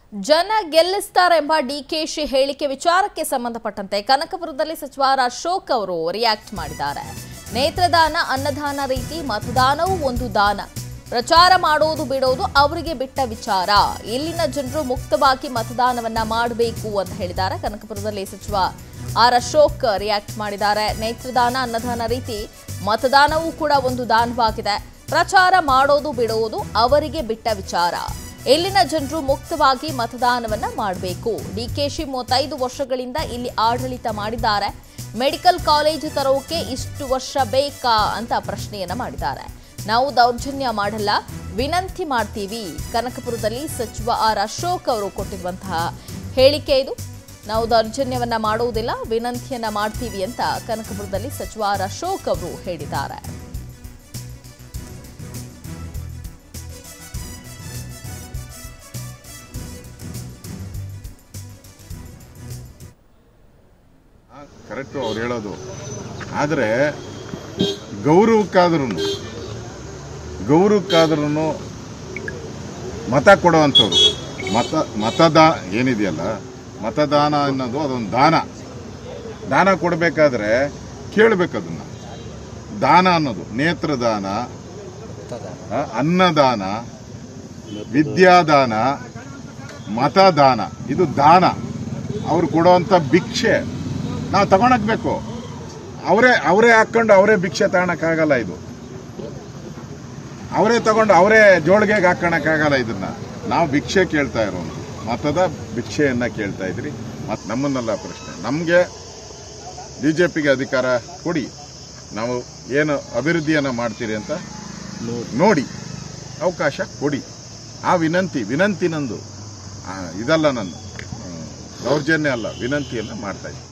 ಜನ ಗೆಲ್ಲಿಸ್ತಾರೆಂಬ ಡಿಕೆಶಿ ಹೇಳಿಕೆ ವಿಚಾರಕ್ಕೆ ಸಂಬಂಧಪಟ್ಟಂತೆ ಕನಕಪುರದಲ್ಲಿ ಸಚಿವ ಆರ್ ಅಶೋಕ್ ಅವರು ರಿಯಾಕ್ಟ್ ಮಾಡಿದ್ದಾರೆ ನೇತ್ರದಾನ ಅನ್ನದಾನ ರೀತಿ ಮತದಾನವೂ ಒಂದು ದಾನ ಪ್ರಚಾರ ಮಾಡೋದು ಬಿಡೋದು ಅವರಿಗೆ ಬಿಟ್ಟ ವಿಚಾರ ಇಲ್ಲಿನ ಜನರು ಮುಕ್ತವಾಗಿ ಮತದಾನವನ್ನ ಮಾಡಬೇಕು ಅಂತ ಹೇಳಿದ್ದಾರೆ ಕನಕಪುರದಲ್ಲಿ ಸಚಿವ ಆರ್ ಅಶೋಕ್ ರಿಯಾಕ್ಟ್ ಮಾಡಿದ್ದಾರೆ ನೇತ್ರದಾನ ಅನ್ನದಾನ ರೀತಿ ಮತದಾನವೂ ಕೂಡ ಒಂದು ದಾನವಾಗಿದೆ ಪ್ರಚಾರ ಮಾಡೋದು ಬಿಡೋದು ಅವರಿಗೆ ಬಿಟ್ಟ ವಿಚಾರ ಇಲ್ಲಿನ ಜನರು ಮುಕ್ತವಾಗಿ ಮತದಾನವನ್ನ ಮಾಡಬೇಕು ಡಿಕೆಶಿ ಮೂವತ್ತೈದು ವರ್ಷಗಳಿಂದ ಇಲ್ಲಿ ಆಡಳಿತ ಮಾಡಿದ್ದಾರೆ ಮೆಡಿಕಲ್ ಕಾಲೇಜು ತರೋಕೆ ಇಷ್ಟು ವರ್ಷ ಬೇಕಾ ಅಂತ ಪ್ರಶ್ನೆಯನ್ನ ಮಾಡಿದ್ದಾರೆ ನಾವು ದೌರ್ಜನ್ಯ ಮಾಡಲ್ಲ ವಿನಂತಿ ಮಾಡ್ತೀವಿ ಕನಕಪುರದಲ್ಲಿ ಸಚಿವ ಆರ್ ಅಶೋಕ್ ಅವರು ಕೊಟ್ಟಿರುವಂತಹ ಹೇಳಿಕೆ ಇದು ನಾವು ದೌರ್ಜನ್ಯವನ್ನ ಮಾಡುವುದಿಲ್ಲ ವಿನಂತಿಯನ್ನ ಮಾಡ್ತೀವಿ ಅಂತ ಕನಕಪುರದಲ್ಲಿ ಸಚಿವ ಆರ್ ಅಶೋಕ್ ಅವರು ಹೇಳಿದ್ದಾರೆ ಕರೆಕ್ಟು ಅವ್ರು ಹೇಳೋದು ಆದರೆ ಗೌರವಕ್ಕಾದ್ರೂ ಗೌರವಕ್ಕಾದ್ರೂ ಮತ ಕೊಡುವಂಥವ್ರು ಮತ ಮತದಾ ಏನಿದೆಯಲ್ಲ ಮತದಾನ ಅನ್ನೋದು ಅದೊಂದು ದಾನ ದಾನ ಕೊಡಬೇಕಾದ್ರೆ ಕೇಳಬೇಕು ಅದನ್ನ ದಾನ ಅನ್ನೋದು ನೇತ್ರದಾನ ಆ, ಅನ್ನದಾನ ವಿದ್ಯಾದಾನ ಮತದಾನ ಇದು ದಾನ ಅವ್ರು ಕೊಡುವಂಥ ಭಿಕ್ಷೆ ನಾವು ತಗೊಳಕ್ಬೇಕು ಅವರೇ ಅವರೇ ಹಾಕೊಂಡು ಅವರೇ ಭಿಕ್ಷೆ ತಗೊಳಕ್ಕಾಗಲ್ಲ ಇದು ಅವರೇ ತಗೊಂಡು ಅವರೇ ಜೋಳಿಗೆಗೆ ಹಾಕೋಣಕ್ಕಾಗಲ್ಲ ಇದನ್ನ ನಾವು ಭಿಕ್ಷೆ ಕೇಳ್ತಾ ಇರೋದು ಮತದ ಭಿಕ್ಷೆಯನ್ನ ಕೇಳ್ತಾ ಇದ್ರಿ ಮತ್ ನಮ್ಮನ್ನೆಲ್ಲ ಪ್ರಶ್ನೆ ನಮಗೆ ಬಿಜೆಪಿಗೆ ಅಧಿಕಾರ ಕೊಡಿ ನಾವು ಏನು ಅಭಿವೃದ್ಧಿಯನ್ನ ಮಾಡ್ತೀರಿ ಅಂತ ನೋಡಿ ಅವಕಾಶ ಕೊಡಿ ಆ ವಿನಂತಿ ವಿನಂತಿ ನಂದು ಆ, ಇದಲ್ಲ ನನ್ನ ಹ್ಮ್, ದೌರ್ಜನ್ಯ ಅಲ್ಲ ವಿನಂತಿಯನ್ನ ಮಾಡ್ತಾ ಇದ್ದೀನಿ